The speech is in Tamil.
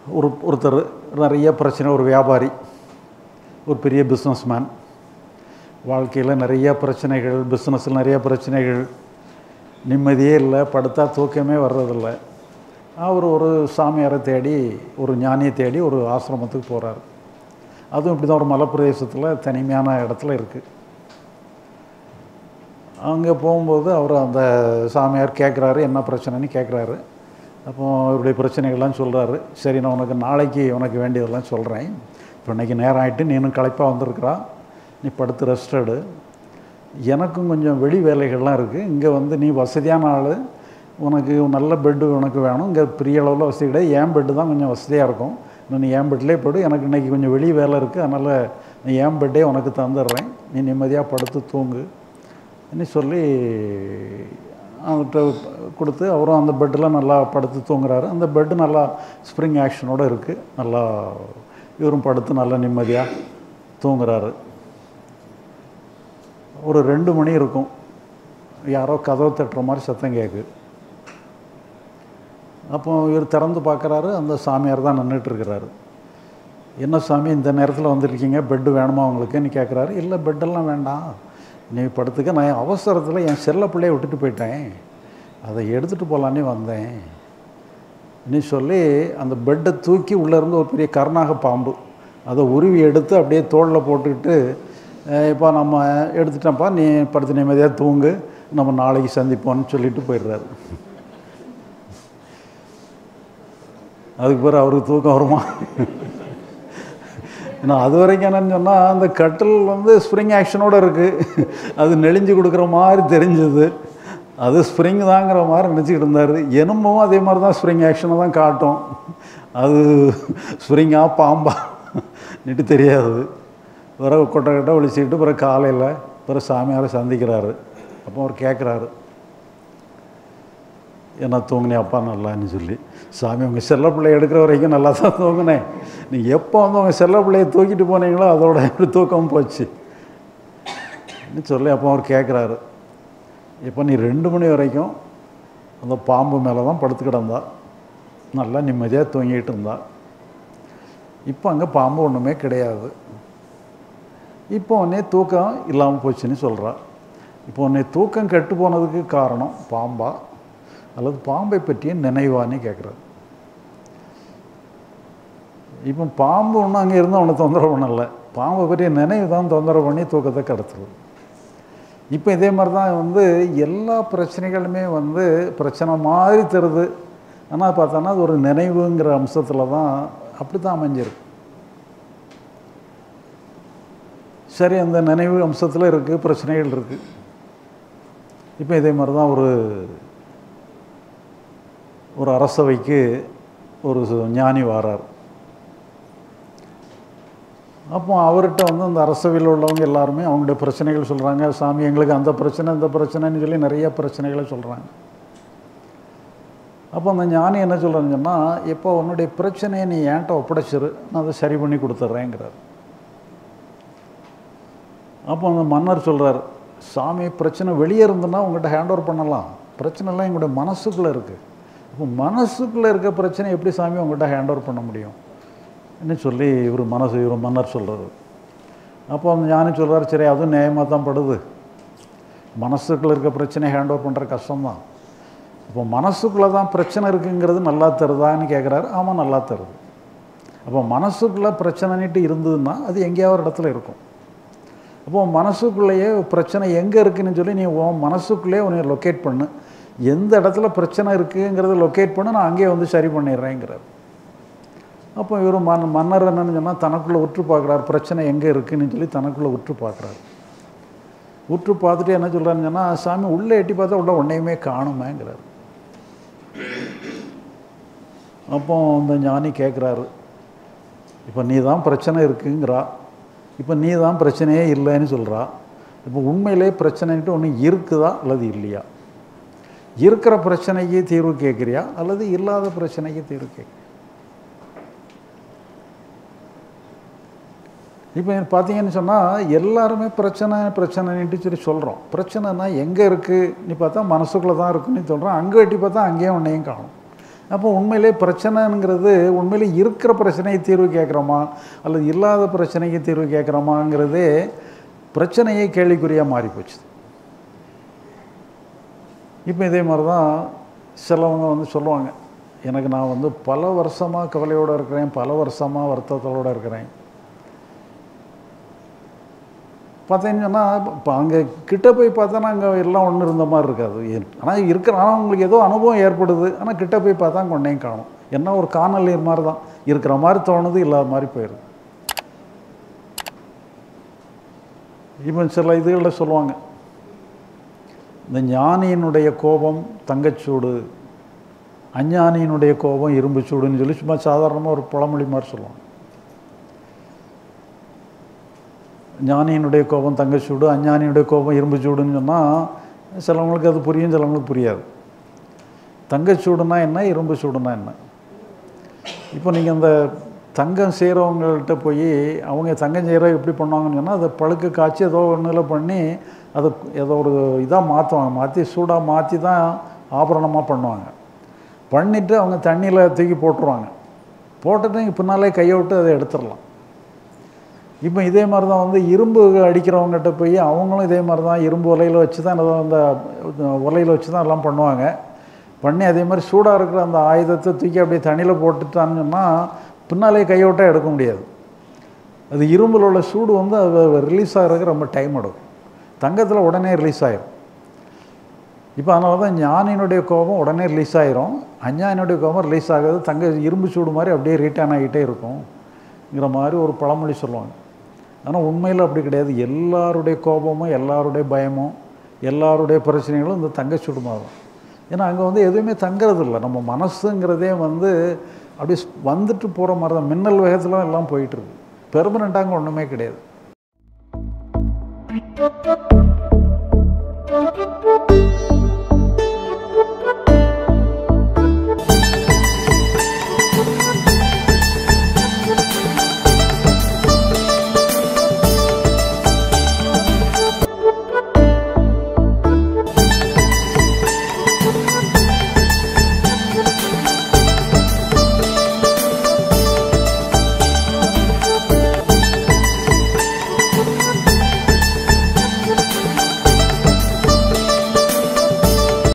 ஒரு ஒருத்தர் நிறைய பிரச்சனை ஒரு வியாபாரி ஒரு பெரிய பிஸ்னஸ்மேன் வாழ்க்கையில் நிறைய பிரச்சனைகள் பிஸ்னஸில் நிறைய பிரச்சனைகள் நிம்மதியே இல்லை படுத்தா தூக்கமே வர்றதில்ல அவர் ஒரு சாமியாரை தேடி ஒரு ஞானியை தேடி ஒரு ஆசிரமத்துக்கு போகிறார் அதுவும் இப்படி தான் ஒரு மலைப்பிரதேசத்தில் தனிமையான இடத்துல இருக்குது அங்கே போகும்போது அவர் அந்த சாமியார் கேட்குறாரு என்ன பிரச்சனைன்னு கேட்குறாரு அப்போ இவருடைய பிரச்சனைகள்லாம் சொல்கிறாரு சரி நான் உனக்கு நாளைக்கு உனக்கு வேண்டியதெல்லாம் சொல்கிறேன் இப்போ இன்றைக்கி நேரம் ஆகிட்டு நீனும் களைப்பாக வந்திருக்கிறா நீ படுத்து ரெஸ்ட் எடு எனக்கும் கொஞ்சம் வெளி வேலைகள்லாம் இருக்குது இங்கே வந்து நீ வசதியான ஆள் உனக்கு நல்ல பெட்டு உனக்கு வேணும் இங்கே பெரிய அளவில் வசதி கிடையாது என் பெட்டு தான் கொஞ்சம் வசதியாக இருக்கும் இன்னும் நீ என் பெட்லேயே படு எனக்கு இன்றைக்கி கொஞ்சம் வெளி வேலை இருக்குது அதனால் நீ என் பெட்டே உனக்கு தந்துடுறேன் நீ நிம்மதியாக படுத்து தூங்கு ன்னு சொல்லி அவர்கிட்ட கொடுத்து அவரும் அந்த பெட்டில் நல்லா படுத்து தூங்குறாரு அந்த பெட்டு நல்லா ஸ்ப்ரிங் ஆக்ஷனோடு இருக்குது நல்லா இவரும் படுத்து நல்லா நிம்மதியாக தூங்குறாரு ஒரு ரெண்டு மணி இருக்கும் யாரோ கதவை தட்டுற மாதிரி சத்தம் கேட்கு அப்போ இவர் திறந்து பார்க்குறாரு அந்த சாமியார் தான் நின்றுட்டு இருக்கிறாரு என்ன சாமி இந்த நேரத்தில் வந்திருக்கீங்க பெட்டு வேணுமா உங்களுக்குன்னு கேட்குறாரு இல்லை பெட்டெல்லாம் வேண்டாம் நீ படுத்துக்க நான் அவசரத்தில் என் செல்ல பிள்ளைய விட்டுட்டு போயிட்டேன் அதை எடுத்துகிட்டு போகலான்னே வந்தேன் நீ சொல்லி அந்த பெட்டை தூக்கி உள்ளேருந்து ஒரு பெரிய கருணாக பாம்பு அதை உருவி எடுத்து அப்படியே தோளில் போட்டுக்கிட்டு இப்போ நம்ம எடுத்துட்டோம்ப்பா நீ படுத்து நிம்மதியாக தூங்கு நம்ம நாளைக்கு சந்திப்போம்னு சொல்லிட்டு போயிடுறாரு அதுக்கு பிறகு அவருக்கு தூக்கம் வருமா ஏன்னா அது வரைக்கும் என்னன்னு சொன்னால் அந்த கட்டில் வந்து ஸ்ப்ரிங் ஆக்ஷனோடு இருக்குது அது நெளிஞ்சு கொடுக்குற மாதிரி தெரிஞ்சது அது ஸ்ப்ரிங் தாங்கிற மாதிரி நினச்சிக்கிட்டு இருந்தார் எனும்பும் அதே மாதிரி தான் ஸ்ப்ரிங் ஆக்ஷனை தான் காட்டும் அது ஸ்ப்ரிங்கா பாம்பா நிட்டு தெரியாது பிறகு கொட்டை கொட்டை ஒழிச்சிக்கிட்டு பிறகு காலையில் பிறகு சாமியாரை சந்திக்கிறாரு அப்போ அவர் கேட்குறாரு என்ன தூங்கினே அப்பா நல்லான்னு சொல்லி சாமி உங்கள் செல்ல பிள்ளை எடுக்கிற வரைக்கும் நல்லா தான் தூங்கினேன் நீ எப்போ வந்து உங்கள் செல்ல பிள்ளையை தூக்கிட்டு போனீங்களோ அதோட எப்படி தூக்கம் போச்சு சொல்லி அப்போ அவர் கேட்குறாரு இப்போ நீ ரெண்டு மணி வரைக்கும் அந்த பாம்பு மேலே தான் படுத்து கிடந்தா நல்லா நிம்மதியாக தூங்கிட்டு இருந்தா இப்போ அங்கே பாம்பு ஒன்றுமே கிடையாது இப்போ உடனே தூக்கம் இல்லாமல் போச்சுன்னு சொல்கிறா இப்போ உன்னை தூக்கம் கெட்டு போனதுக்கு காரணம் பாம்பா அல்லது பாம்பை பற்றிய நினைவான்னு கேட்குறாரு இப்போ பாம்பு ஒன்றும் அங்கே இருந்தால் அவனை தொந்தரவு பண்ணல பாம்பை பற்றிய நினைவு தான் தொந்தரவு பண்ணி தூக்கத்தை கடத்துறது இப்போ இதே மாதிரி தான் வந்து எல்லா பிரச்சனைகளுமே வந்து பிரச்சனை மாதிரி தருது ஆனால் பார்த்தோன்னா அது ஒரு நினைவுங்கிற அம்சத்தில் தான் அப்படி தான் அமைஞ்சிருக்கு சரி அந்த நினைவு அம்சத்தில் இருக்குது பிரச்சனைகள் இருக்குது இப்போ இதே மாதிரி தான் ஒரு ஒரு அரசவைக்கு ஒரு ஞானி வாரார் அப்போ அவர்கிட்ட வந்து அந்த அரசவையில் உள்ளவங்க எல்லாருமே அவங்களுடைய பிரச்சனைகள் சொல்கிறாங்க சாமி எங்களுக்கு அந்த பிரச்சனை இந்த பிரச்சனைன்னு சொல்லி நிறைய பிரச்சனைகளை சொல்கிறாங்க அப்போ அந்த ஞானி என்ன சொல்கிறான்னு சொன்னால் இப்போ உன்னுடைய பிரச்சனையை நீ ஏன்ட்ட ஒப்படைச்சிரு நான் அதை சரி பண்ணி கொடுத்துட்றேங்கிறார் அப்போ அந்த மன்னர் சொல்கிறார் சாமி பிரச்சனை வெளியே இருந்துன்னா உங்கள்கிட்ட ஹேண்ட் ஓவர் பண்ணலாம் பிரச்சனைலாம் எங்களுடைய மனசுக்குள்ளே இருக்குது இப்போ மனசுக்குள்ளே இருக்க பிரச்சனை எப்படி சாமி உங்கள்கிட்ட ஹேண்ட் ஓவர் பண்ண முடியும் ன்னு சொல்லி இவர் மனசு இவர் மன்னர் சொல்கிறாரு அப்போ அந்த ஞானி சொல்கிறார் சரி அதுவும் நியாயமாக தான் படுது மனசுக்குள்ளே இருக்க பிரச்சனையை ஹேண்ட் ஓவர் பண்ணுற கஷ்டம்தான் இப்போ மனசுக்குள்ளே தான் பிரச்சனை இருக்குங்கிறது நல்லா தருதான்னு கேட்குறாரு ஆமாம் நல்லா தருது அப்போ மனசுக்குள்ளே பிரச்சனைன்ட்டு இருந்ததுன்னா அது எங்கேயாவது ஒரு இடத்துல இருக்கும் அப்போ மனசுக்குள்ளேயே பிரச்சனை எங்கே இருக்குன்னு சொல்லி நீ உன் மனசுக்குள்ளேயே உன்னை லொக்கேட் பண்ணு எந்த இடத்துல பிரச்சனை இருக்குங்கிறத லொக்கேட் பண்ணு நான் அங்கேயே வந்து சரி பண்ணிடுறேங்கிறார் அப்போ இவர் மன் மன்னர் என்னன்னு சொன்னால் தனக்குள்ளே உற்று பார்க்குறாரு பிரச்சனை எங்கே இருக்குன்னு சொல்லி தனக்குள்ளே உற்று பார்க்குறாரு உற்று பார்த்துட்டு என்ன சொல்கிறாருன்னு சொன்னால் சாமி உள்ளே எட்டி பார்த்தா உள்ள ஒன்றையுமே காணுமேங்கிறார் அப்போ அந்த ஞானி கேட்குறாரு இப்போ நீ தான் பிரச்சனை இருக்குங்கிறா இப்போ நீ தான் பிரச்சனையே இல்லைன்னு சொல்கிறா இப்போ உண்மையிலே பிரச்சனைன்ட்டு ஒன்று இருக்குதா அல்லது இல்லையா இருக்கிற பிரச்சனைக்கு தீர்வு கேட்குறியா அல்லது இல்லாத பிரச்சனைக்கு தீர்வு கேட்குறியா இப்போ பார்த்தீங்கன்னு சொன்னால் எல்லாருமே பிரச்சனை பிரச்சனைன்ட்டு சொல்லி சொல்கிறோம் பிரச்சனைனா எங்கே இருக்குது நீ பார்த்தா மனசுக்குள்ளே தான் இருக்குன்னு சொல்கிறோம் அங்கே வெட்டி பார்த்தா அங்கேயும் ஒன்றையும் காணும் அப்போ உண்மையிலே பிரச்சனைங்கிறது உண்மையிலே இருக்கிற பிரச்சனைக்கு தீர்வு கேட்குறோமா அல்லது இல்லாத பிரச்சனைக்கு தீர்வு கேட்குறோமாங்கிறதே பிரச்சனையே கேள்விக்குறியாக மாறி போச்சு இப்போ இதே மாதிரி தான் சிலவங்க வந்து சொல்லுவாங்க எனக்கு நான் வந்து பல வருஷமாக கவலையோடு இருக்கிறேன் பல வருஷமாக வருத்தத்தோடு இருக்கிறேன் பார்த்தீங்கன்னா இப்போ அங்கே கிட்ட போய் பார்த்தோன்னா அங்கே எல்லாம் ஒன்று இருந்த மாதிரி இருக்காது ஆனால் இருக்கிற ஆனால் உங்களுக்கு ஏதோ அனுபவம் ஏற்படுது ஆனால் கிட்ட போய் பார்த்தா கொண்டையும் காணும் என்ன ஒரு காணல் நீர் மாதிரி தான் இருக்கிற மாதிரி தோணுது இல்லாத மாதிரி போயிடுது இப்போ சில இதுகளில் சொல்லுவாங்க இந்த ஞானியினுடைய கோபம் தங்கச்சூடு அஞ்ஞானியினுடைய கோபம் இரும்பு சூடுன்னு சொல்லி சும்மா சாதாரணமாக ஒரு பழமொழி மாதிரி சொல்லுவாங்க ஞானியினுடைய கோபம் தங்கச்சூடு அஞ்ஞானியுடைய கோபம் இரும்பு சூடுன்னு சொன்னால் சிலவங்களுக்கு அது புரியும் சிலவங்களுக்கு புரியாது தங்கச்சூடுனா என்ன இரும்பு சூடுனா என்ன இப்போ நீங்கள் அந்த தங்கம் செய்கிறவங்கள்ட்ட போய் அவங்க தங்கம் செய்கிற எப்படி பண்ணுவாங்கன்னு சொன்னால் அதை பழுக்க காய்ச்சி ஏதோ ஒன்றில் பண்ணி அதை ஏதோ ஒரு இதாக மாற்றுவாங்க மாற்றி சூடாக மாற்றி தான் ஆபரணமாக பண்ணுவாங்க பண்ணிவிட்டு அவங்க தண்ணியில் தூக்கி போட்டுருவாங்க போட்டுட்டு பின்னாலே கையை விட்டு அதை எடுத்துடலாம் இப்போ இதே மாதிரி தான் வந்து இரும்பு அடிக்கிறவங்ககிட்ட போய் அவங்களும் இதே மாதிரி தான் இரும்பு உலையில் வச்சு தான் ஏதோ அந்த உலையில் வச்சு தான் எல்லாம் பண்ணுவாங்க பண்ணி அதே மாதிரி சூடாக இருக்கிற அந்த ஆயுதத்தை தூக்கி அப்படியே தண்ணியில் போட்டுட்டான்னு சொன்னால் பின்னாலே கையோட்டால் எடுக்க முடியாது அது இரும்பில் உள்ள சூடு வந்து அது ரிலீஸ் ஆகிறதுக்கு ரொம்ப டைம் எடுக்கும் தங்கத்தில் உடனே ரிலீஸ் ஆகிரும் இப்போ அதனால தான் ஞானியினுடைய கோபம் உடனே ரிலீஸ் ஆகிரும் அஞ்ஞானியுடைய கோபம் ரிலீஸ் ஆகாது தங்க இரும்பு சூடு மாதிரி அப்படியே ரீட்டர்ன் ஆகிட்டே இருக்கும்ங்கிற மாதிரி ஒரு பழமொழி சொல்லுவாங்க ஆனால் உண்மையில் அப்படி கிடையாது எல்லாருடைய கோபமும் எல்லாருடைய பயமும் எல்லாருடைய பிரச்சனைகளும் இந்த தங்க சூடு மாதிரி தான் ஏன்னா அங்கே வந்து எதுவுமே தங்கிறது இல்லை நம்ம மனசுங்கிறதே வந்து அப்படியே வந்துட்டு போகிற மாதிரி தான் மின்னல் வேகத்தில் எல்லாம் போயிட்டுருக்கு பெர்மனெண்ட்டாக அங்கே ஒன்றுமே கிடையாது